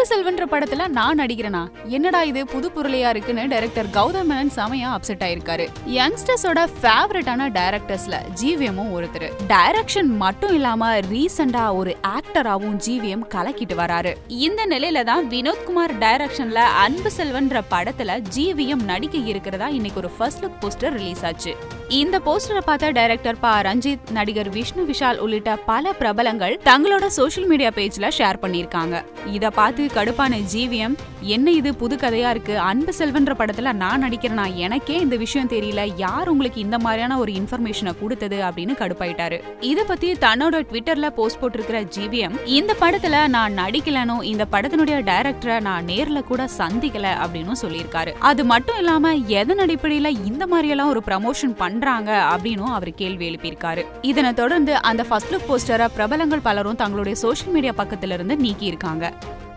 செல்வன்ற படத்துல நான் நடிக்கிறேனா என்னடா இது புது பொருளையா இருக்குன்னு டைரக்டர் கௌதம் மேனன் செமையா அப்செட் ஆயிருக்காரு யங்ஸ்டர்ஸோட ஃபேவரட்டான டைரக்டர்ஸ்ல ஜிவிஎமும் ஒருத்தர் டைரக்ஷன் மட்டும் இல்லாம ரீசெண்டா ஒரு ஆக்டராவும் ஜிவிஎம் கலக்கிட்டு வராரு இந்த நிலையில தான் வினோத்குமார் டைரக்ஷன்ல அன்பு செல்வன்ற படத்துல ஜிவிஎம் நடிக்க இருக்கிறதா இன்னைக்கு ஒரு ஃபர்ஸ்ட் லுக் போஸ்டர் ரிலீஸ் ஆச்சு இந்த போஸ்டரை பார்த்த டைரக்டர் ப ரஞ்சித் நடிகர் விஷ்ணு விஷால் உள்ளிட்ட பல பிரபலங்கள் தங்களோட சோஷியல் மீடியா பேஜ்ல ஷேர் பண்ணிருக்காங்க இத பார்த்து கடுப்பான ஜிவிஎம் என்ன இது புது கதையா இருக்கு அன்பு செல்வன்ற படத்துல நான் நடிக்கிறேனா எனக்கே இந்த விஷயம் தெரியல யார் உங்களுக்கு இந்த மாதிரியான ஒரு இன்ஃபர்மேஷனை கொடுத்தது அப்படின்னு கடுப்பாயிட்டாரு இத பத்தி தன்னோட ட்விட்டர்ல போஸ்ட் போட்டிருக்கிற ஜிவிஎம் இந்த படத்துல நான் நடிக்கலனோ இந்த படத்தினுடைய டைரக்டரை நான் நேர்ல கூட சந்திக்கல அப்படின்னு சொல்லியிருக்காரு அது மட்டும் இல்லாம எதன் அடிப்படையில இந்த மாதிரி எல்லாம் ஒரு ப்ரமோஷன் பண்றாங்க அப்படின்னு அவர் கேள்வி எழுப்பியிருக்காரு இதனை தொடர்ந்து அந்த ஃபர்ஸ்ட் லுக் போஸ்டரை பிரபலங்கள் பலரும் தங்களுடைய சோஷியல் மீடியா பக்கத்துல இருந்து நீக்கி இருக்காங்க